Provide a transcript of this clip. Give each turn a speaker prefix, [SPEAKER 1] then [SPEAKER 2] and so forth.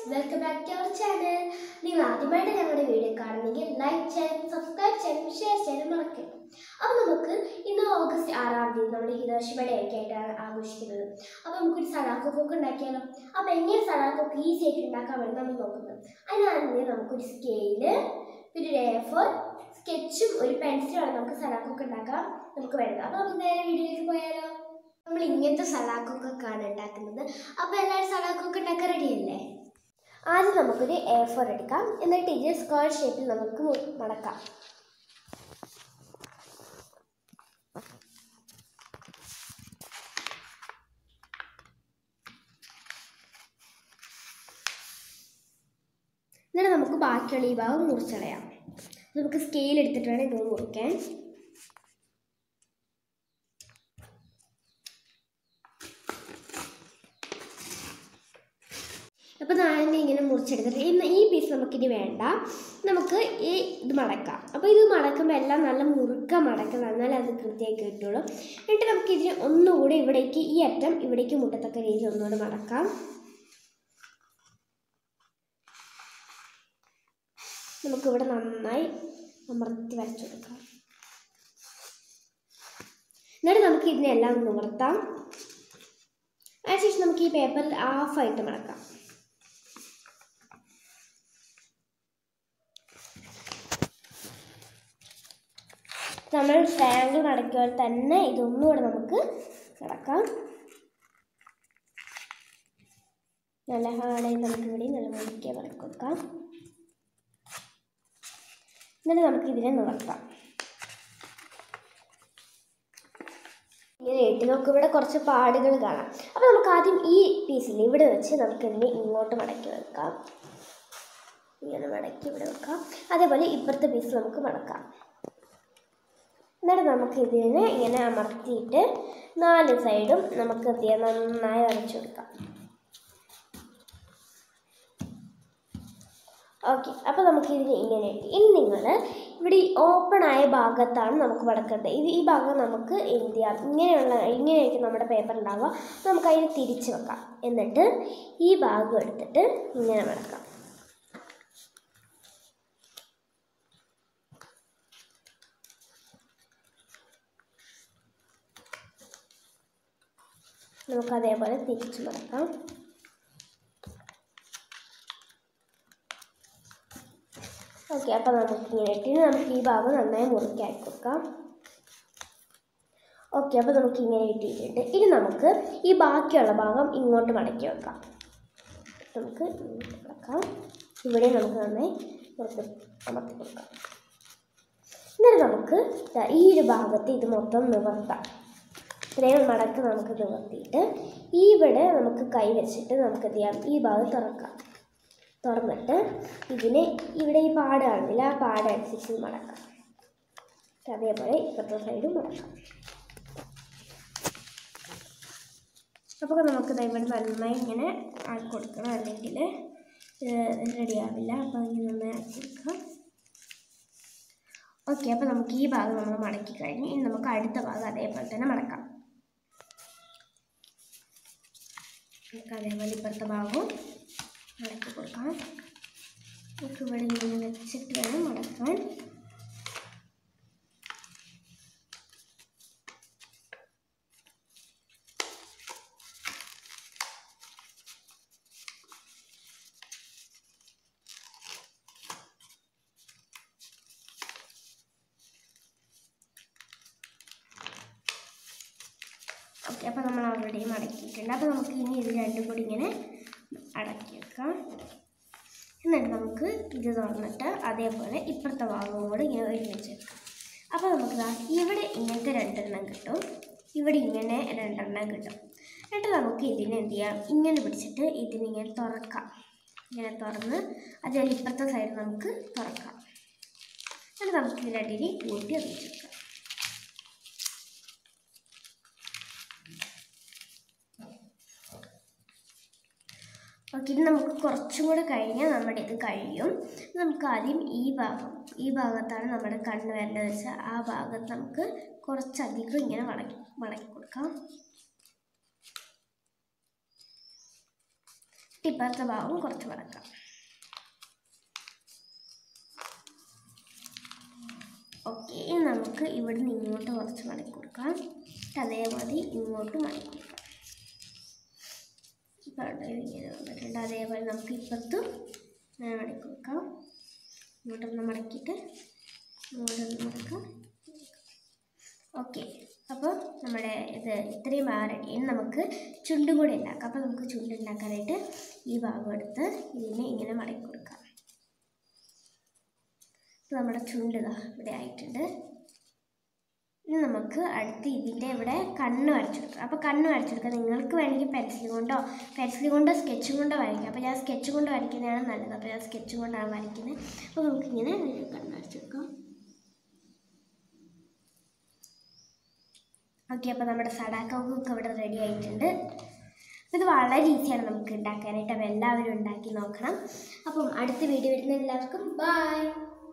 [SPEAKER 1] welcome back to our channel നിങ്ങൾ ആദ്യമായിട്ട് ഞങ്ങളുടെ വീഡിയോ കാണുന്നെങ്കിൽ ലൈക്ക് ചെയ്യാനും സബ്സ്ക്രൈബ് ചെയ്യാനും ഷെയർ ചെയ്യാനും മറക്കരുത് അപ്പോൾ നമുക്ക് ഇന്ന് ഓഗസ്റ്റ് ആറാം തീയതി നമ്മുടെ ഹിരോഷിമ ഡേ ഒക്കെ ആയിട്ടാണ് ആഘോഷിക്കുന്നത് അപ്പോൾ നമുക്കൊരു സലാക്കോ കോക്ക് ഉണ്ടാക്കിയാലോ അപ്പോൾ എങ്ങനെ സലാക്കോ കോക്ക് ഈസി ആയിട്ട് ഉണ്ടാക്കാൻ വേണ്ടി നമ്മൾ നോക്കുന്നത് അതിനാണെങ്കിൽ നമുക്കൊരു സ്കെയില് പിന്നെ ഒരു എ ഫോർ സ്കെച്ചും ഒരു പെൻസിലാണ് നമുക്ക് സലാക്കൊക്കെ ഉണ്ടാക്കാം നമുക്ക് വേണ്ടത് അപ്പോൾ നമുക്ക് നേരെ വീഡിയോയിലേക്ക് പോയാലോ നമ്മൾ ഇങ്ങനത്തെ സലാക്കൊക്കെയാണ് ഉണ്ടാക്കുന്നത് അപ്പോൾ എല്ലാവരും സലാക്കൊക്കെ ഉണ്ടാക്കാൻ റെഡിയല്ലേ ആദ്യം നമുക്കൊരു എ ഫോർ എടുക്കാം എന്നിട്ട് ഇത് സ്ക്വയർ ഷേപ്പിൽ നമുക്ക് മു- മടക്കാം എന്നിട്ട് നമുക്ക് ബാക്കിയുള്ള ഈ ഭാഗം മുറിച്ചളയാം നമുക്ക് സ്കെയിൽ എടുത്തിട്ട് വേണം ഇത് മുറിക്കാൻ അപ്പോൾ ഞാൻ ഇങ്ങനെ മുറിച്ചെടുത്തിട്ട് ഇന്ന് ഈ പീസ് നമുക്കിനി വേണ്ട നമുക്ക് ഈ ഇത് മടക്കാം അപ്പോൾ ഇത് മടക്കുമ്പോൾ എല്ലാം നല്ല മുറുക്ക മടക്കണം എന്നാലേ അത് കൃത്യമായി കിട്ടുള്ളൂ എന്നിട്ട് നമുക്ക് ഇതിന് ഒന്നുകൂടി ഇവിടേക്ക് ഈ അറ്റം ഇവിടേക്ക് മുട്ടത്തക്ക രീതിയിൽ ഒന്നുകൂടി മടക്കാം നമുക്കിവിടെ നന്നായി അമർത്തി വരച്ചു കൊടുക്കാം എന്നിട്ട് നമുക്ക് ഇതിനെല്ലാം ഒന്ന് നിവർത്താം അതിനുശേഷം നമുക്ക് ഈ പേപ്പറിൽ ഹാഫായിട്ട് മടക്കാം നമ്മൾ ട്രയാങ്കിൾ നടക്കുമ്പോൾ തന്നെ ഇതൊന്നുകൂടെ നമുക്ക് കിടക്കാം നല്ല ഹാർഡായി നമുക്ക് ഇവിടെ നല്ല മുറിക്കുക മടക്കി കൊടുക്കാം എന്നിട്ട് നമുക്ക് ഇതിനെ നിവർത്താം ഇങ്ങനെ ഇട്ട് നമുക്ക് ഇവിടെ കുറച്ച് പാടുകൾ കാണാം അപ്പോൾ നമുക്ക് ആദ്യം ഈ പീസിൽ ഇവിടെ വെച്ച് നമുക്കിതിനെ ഇങ്ങോട്ട് മടക്കി വെക്കാം ഇങ്ങനെ മടക്കി ഇവിടെ വെക്കാം അതേപോലെ ഇപ്പുറത്തെ പീസ് നമുക്ക് മടക്കാം എന്നിട്ട് നമുക്ക് ഇതിനെ ഇങ്ങനെ അമർത്തിയിട്ട് നാല് സൈഡും നമുക്ക് എന്ത് ചെയ്യാം നന്നായി വരച്ചു കൊടുക്കാം ഓക്കെ അപ്പോൾ നമുക്ക് ഇതിന് ഇങ്ങനെ ഇട്ട് ഇനി നിങ്ങൾ ഇവിടെ ഈ ഓപ്പൺ ആയ ഭാഗത്താണ് നമുക്ക് മടക്കേണ്ടത് ഇത് ഈ ഭാഗം നമുക്ക് എന്ത് ചെയ്യാം ഇങ്ങനെയുള്ള ഇങ്ങനെയായിരിക്കും നമ്മുടെ പേപ്പർ ഉണ്ടാവുക അപ്പോൾ നമുക്ക് അതിനെ തിരിച്ച് വെക്കാം എന്നിട്ട് ഈ ഭാഗം എടുത്തിട്ട് ഇങ്ങനെ മടക്കാം നമുക്ക് അതേപോലെ തിരിച്ച് മടക്കാം ഓക്കെ അപ്പോൾ നമുക്ക് ഇങ്ങനെ ഇട്ടിട്ട് നമുക്ക് ഈ ഭാഗം നന്നായി മുറിക്കാക്കി കൊടുക്കാം ഓക്കെ അപ്പോൾ നമുക്ക് ഇങ്ങനെ ഇട്ടിട്ടുണ്ട് ഇനി നമുക്ക് ഈ ബാക്കിയുള്ള ഭാഗം ഇങ്ങോട്ട് മടക്കി വെക്കാം നമുക്ക് ഇങ്ങോട്ട് മടക്കാം ഇവിടെ നമുക്ക് നന്നായി മുറുക്കി അമർത്തി കൊടുക്കാം എന്നിട്ട് നമുക്ക് ദാ ഈ ഒരു ഭാഗത്ത് ഇത് മൊത്തം നിവർത്താം ഇത്രയും മടക്ക് നമുക്ക് നിവർത്തിയിട്ട് ഇവിടെ നമുക്ക് കൈ വെച്ചിട്ട് നമുക്ക് എന്ത് ചെയ്യാം ഈ ഭാഗം തുറക്കാം തുറന്നിട്ട് ഇതിന് ഇവിടെ ഈ പാട് കാണില്ല ആ പാട് അനുസരിച്ച് മടക്കാം അതേപോലെ ഇപ്പുറത്തെ സൈഡും മടക്കാം അപ്പോൾ നമുക്ക് ദാ ഇവിടെ നന്നായി ഇങ്ങനെ ആക്കി കൊടുക്കണം അല്ലെങ്കിൽ റെഡി ആവില്ല അപ്പോൾ ഇങ്ങനെ നന്നായി ആക്കി കൊടുക്കാം ഓക്കെ അപ്പോൾ നമുക്ക് ഈ ഭാഗം നമ്മൾ മടക്കി കഴിഞ്ഞ് ഇനി നമുക്ക് അടുത്ത ഭാഗം അതേപോലെ തന്നെ മടക്കാം നമുക്ക് അതേപോലെ ഇപ്പുറത്തെ ഭാഗവും മടക്കി കൊടുക്കാം നമുക്ക് ഇവിടെ ഇങ്ങനെ വെച്ചിട്ട് വേണം മടക്കാൻ ഓക്കെ അപ്പോൾ നമ്മൾ അവിടെയും മടക്കിയിട്ടുണ്ട് അപ്പോൾ നമുക്ക് ഇനി ഇത് രണ്ടും കൂടി ഇങ്ങനെ അടക്കി വെക്കാം എന്നിട്ട് നമുക്ക് ഇത് തുറന്നിട്ട് അതേപോലെ ഇപ്പുറത്തെ ഭാഗവും കൂടി ഇങ്ങനെ ഒരുമിച്ച് വെക്കാം അപ്പോൾ നമുക്ക് ദാ ഇവിടെ ഇങ്ങനത്തെ രണ്ടെണ്ണം കിട്ടും ഇവിടെ ഇങ്ങനെ രണ്ടെണ്ണം കിട്ടും എന്നിട്ട് നമുക്ക് ഇതിനെ എന്ത് ചെയ്യാം ഇങ്ങനെ പിടിച്ചിട്ട് ഇതിനിങ്ങനെ തുറക്കാം ഇങ്ങനെ തുറന്ന് അതുപോലെ ഇപ്പുറത്തെ സൈഡ് നമുക്ക് തുറക്കാം എന്നിട്ട് നമുക്ക് ഇത് രണ്ടിനെ കൂട്ടി ഒന്നിച്ച് വെക്കാം ഓക്കെ ഇത് നമുക്ക് കുറച്ചും കൂടെ കഴിഞ്ഞാൽ നമ്മുടെ ഇത് കഴിയും നമുക്ക് ആദ്യം ഈ ഭാഗം ഈ ഭാഗത്താണ് നമ്മുടെ കണ്ണ് വരേണ്ടത് വെച്ചാൽ ആ ഭാഗത്ത് നമുക്ക് കുറച്ചധികം ഇങ്ങനെ മടക്കി മടക്കി കൊടുക്കാം ഇപ്പുറത്തെ ഭാഗം കുറച്ച് മടക്കാം ഓക്കെ ഇനി നമുക്ക് ഇവിടെ നിന്ന് ഇങ്ങോട്ട് കുറച്ച് മടക്കി കൊടുക്കാം എന്നിട്ട് അതേമാതിരി ഇങ്ങോട്ട് മടക്കി കൊടുക്കാം ഇപ്പോൾ അവിടെ ഇങ്ങനെ വന്നിട്ടുണ്ട് അതേപോലെ നമുക്ക് ഇപ്പുറത്തും ഇങ്ങനെ മടക്കി കൊടുക്കാം ഇങ്ങോട്ടൊന്ന് മടക്കിയിട്ട് ഇങ്ങോട്ടൊന്ന് മടക്കാം ഓക്കെ അപ്പോൾ നമ്മുടെ ഇത് ഇത്രയും ഭാഗം റെഡി ഇനി നമുക്ക് ചുണ്ടും കൂടി ഉണ്ടാക്കാം അപ്പോൾ നമുക്ക് ചുണ്ട് ഉണ്ടാക്കാനായിട്ട് ഈ ഭാഗം എടുത്ത് ഇതിനെ ഇങ്ങനെ മടക്കി കൊടുക്കാം ഇപ്പോൾ നമ്മുടെ ചുണ്ട് ഇതാ ഇവിടെ ആയിട്ടുണ്ട് ഇനി നമുക്ക് അടുത്ത് ഇതിൻ്റെ ഇവിടെ കണ്ണ് വരച്ചെടുക്കാം അപ്പോൾ കണ്ണ് വരച്ചെടുക്കാം നിങ്ങൾക്ക് വേണമെങ്കിൽ പെൻസിൽ കൊണ്ടോ പെൻസിൽ കൊണ്ടോ സ്കെച്ച് കൊണ്ടോ വരയ്ക്കാം അപ്പോൾ ഞാൻ സ്കെച്ച് കൊണ്ട് വരയ്ക്കുന്നതാണ് നല്ലത് അപ്പോൾ ഞാൻ സ്കെച്ച് കൊണ്ടാണ് വരയ്ക്കുന്നത് അപ്പോൾ നമുക്കിങ്ങനെ ഒരു കണ്ണ് വരച്ചെടുക്കാം ഓക്കെ അപ്പോൾ നമ്മുടെ സടാക്കൊക്കെ ഇവിടെ റെഡി ആയിട്ടുണ്ട് ഇത് വളരെ ഈസിയാണ് നമുക്ക് ഉണ്ടാക്കാനായിട്ട് അപ്പോൾ എല്ലാവരും ഉണ്ടാക്കി നോക്കണം അപ്പം അടുത്ത വീഡിയോ വരുന്ന എല്ലാവർക്കും ബൈ